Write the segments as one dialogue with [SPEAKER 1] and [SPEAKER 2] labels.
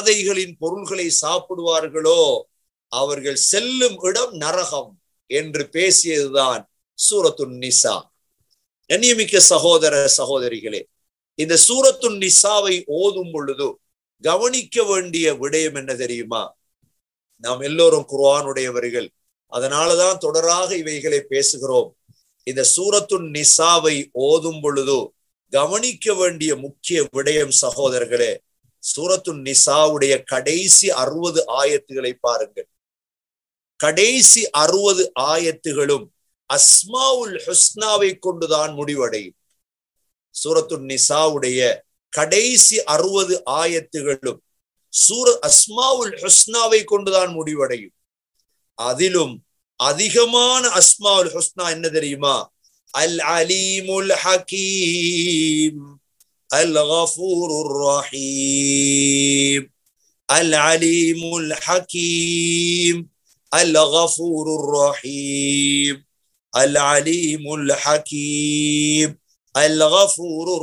[SPEAKER 1] அனாதைகளின் பொருள்களை சாப்பிடுவார்களோ அவர்கள் செல்லும் இடம் நரகம் என்று பேசியதுதான் சூரத்துன் நிசா கண்ணியமிக்க சகோதர சகோதரிகளே இந்த சூரத்துன் நிசாவை ஓதும் பொழுது கவனிக்க வேண்டிய விடயம் என்ன தெரியுமா நாம் எல்லோரும் குர்ஆனுடையவர்கள் அதனாலதான் தொடராக இவைகளை பேசுகிறோம் இந்த சூரத்துன் நிசாவை ஓதும் பொழுது கவனிக்க வேண்டிய முக்கிய விடயம் சகோதரர்களே சூரத்துன் நிசாவுடைய கடைசி அறுபது ஆயத்துகளை பாருங்கள் கடைசி அறுபது ஆயத்துகளும் அஸ்மாவுல் ஹுஸ்னாவை கொண்டுதான் முடிவடையும் சூரத்துன் நிசாவுடைய கடைசி அறுபது ஆயத்துகளும் சூர அஸ்மாவுல் ஹுஸ்னாவை கொண்டுதான் முடிவடையும் அதிலும் அதிகமான அஸ்மாவுல் ஹுஸ்னா என்ன தெரியுமா அல் அலீமுல் ஹக்கீம் அல் கஃபூருர் ரஹீம் அல் அலீமுல் ஹக்கீம் அல் கஃபூருர் ரஹீம் அல் அலீமுல் ஹக்கீம் அல் கஃபூருர்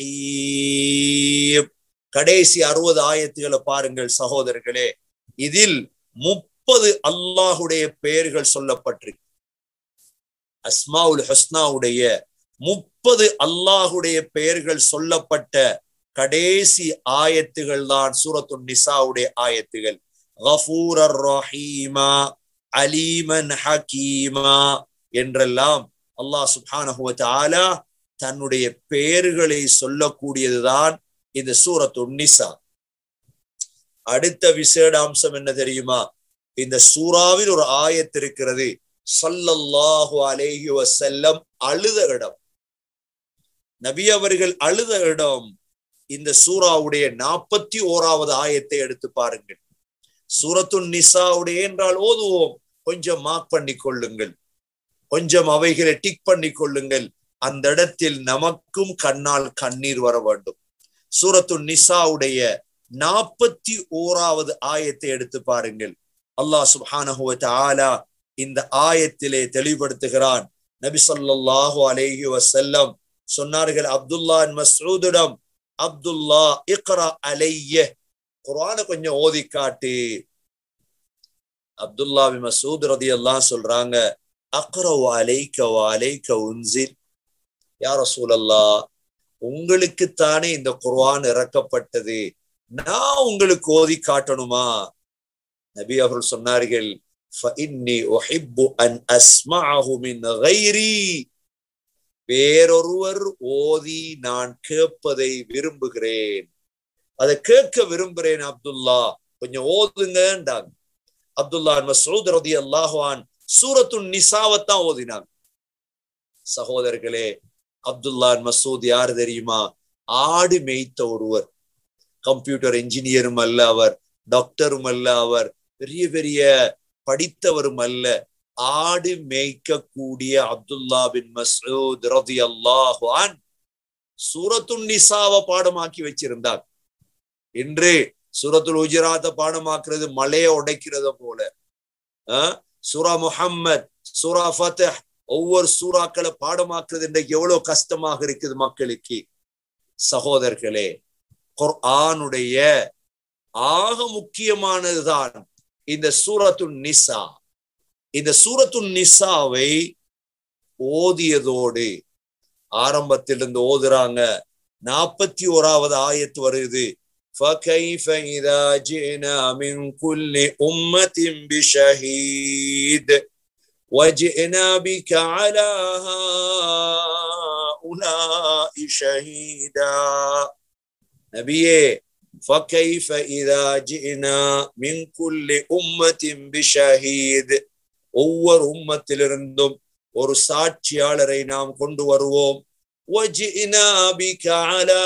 [SPEAKER 1] ரஹீம் கடைசி அறுபது ஆயத்துகளை பாருங்கள் சகோதரர்களே இதில் முப்பது அல்லாஹுடைய பெயர்கள் சொல்லப்பட்டிருக்கு அஸ்மாவுல் ஹஸ்னாவுடைய முப்பது அல்லாஹுடைய பெயர்கள் சொல்லப்பட்ட கடைசி ஆயத்துகள் தான் சூரத்து நிசாவுடைய ஆயத்துகள் கஃபூரர் ரஹீமா அலீமன் ஹக்கீமா என்றெல்லாம் அல்லாஹ் சுப்ஹானஹு தஆலா தன்னுடைய பெயர்களை சொல்லக்கூடியதுதான் இந்த சூரத்து நிசா அடுத்த விசேட அம்சம் என்ன தெரியுமா இந்த சூறாவில் ஒரு ஆயத்து இருக்கிறது சல்லல்லாஹு அலைஹி வசல்லம் அழுத இடம் நபி அவர்கள் அழுத இடம் இந்த சூறாவுடைய நாற்பத்தி ஓராவது ஆயத்தை எடுத்து பாருங்கள் சூரத்து நிசாவுடைய என்றால் ஓதுவோம் கொஞ்சம் மார்க் பண்ணி கொள்ளுங்கள் கொஞ்சம் அவைகளை டிக் பண்ணி கொள்ளுங்கள் அந்த இடத்தில் நமக்கும் கண்ணால் கண்ணீர் வர வேண்டும் சூரத்து நிசாவுடைய நாற்பத்தி ஓராவது ஆயத்தை எடுத்து பாருங்கள் அல்லாஹ் சுப்ஹானஹு ஆலா இந்த ஆயத்திலே தெளிவுபடுத்துகிறான் நபி சொல்லாஹு அலேஹி வசல்லம் சொன்னார்கள் அப்துல்லா மசூதிடம் அப்துல்லா இக்ரா அலைய குரான கொஞ்சம் ஓதி காட்டு அப்துல்லா மசூத் ரதி எல்லாம் சொல்றாங்க அக்ரவ் அலைக்க அலைக்க உன்சில் யார சூழல்லா உங்களுக்குத்தானே இந்த குர்ஆன் இறக்கப்பட்டது நான் உங்களுக்கு ஓதி காட்டணுமா நபி அவர்கள் சொன்னார்கள் فإني أحب أن أسمعه من غيري வேறொருவர் ஓதி நான் கேட்பதை விரும்புகிறேன் அதை கேட்க விரும்புகிறேன் அப்துல்லா கொஞ்சம் ஓதுங்கன்றாங்க அப்துல்லா மசூத் ரதி அல்லாஹான் சூரத்து நிசாவத்தான் ஓதினாங்க சகோதரர்களே அப்துல்லான் மசூத் யார் தெரியுமா ஆடு மேய்த்த ஒருவர் கம்ப்யூட்டர் என்ஜினியரும் அல்ல அவர் டாக்டரும் அல்ல அவர் பெரிய பெரிய படித்தவரும் அல்ல ஆடு மேய்க்கக்கூடிய அப்துல்லா பின் மசூத் ரதி அல்லாஹான் சூரத்துன் நிசாவை பாடமாக்கி வச்சிருந்தார் இன்று சூரத்துல் உஜராத்த பாடமாக்குறது மலையை உடைக்கிறத போல சூரா முஹம்மத் சூரா ஃபத்தஹ் ஒவ்வொரு சூறாக்களை பாடமாக்குறது இன்றைக்கு எவ்வளவு கஷ்டமாக இருக்குது மக்களுக்கு சகோதரர்களே குர்ஆனுடைய ஆக முக்கியமானதுதான் இந்த சூரத்து நிசா இந்த சூரத்து நிசாவை ஓதியதோடு ஆரம்பத்திலிருந்து ஓதுறாங்க நாற்பத்தி ஓராவது ஆயத்து வருது فكيف إذا جئنا من كل أمة بشهيد وجئنا بك على هؤلاء شهيدا نبيه فكيف إذا جئنا من كل أمة بشهيد ஒவ்வொரு உம்மத்திலிருந்தும் ஒரு சாட்சியாளரை நாம் கொண்டு வருவோம் وجئنا بك على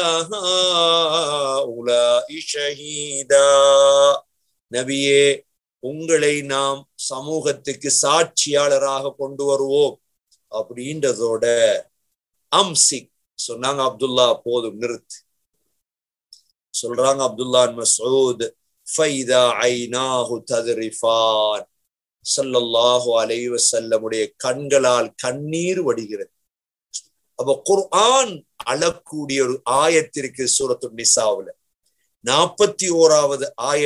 [SPEAKER 1] هؤلاء شهيدا நபியே உங்களை நாம் சமூகத்துக்கு சாட்சியாளராக கொண்டு வருவோம் அப்படின்றதோட அம்சிக் சொன்னாங்க அப்துல்லா போதும் நிறுத்து சொல்றாங்க அப்துல்லா மசூத் ஃபைதா ஐநாஹு தத்ரிஃபான் ஸல்லல்லாஹு அலைஹி வஸல்லமுடைய கண்களால் கண்ணீர் வடிகிறது அப்ப குர்ஆன் அழக்கூடிய ஒரு ஆயத்திற்கு சூரத்து நிசாவுல நாற்பத்தி ஓராவது ஆய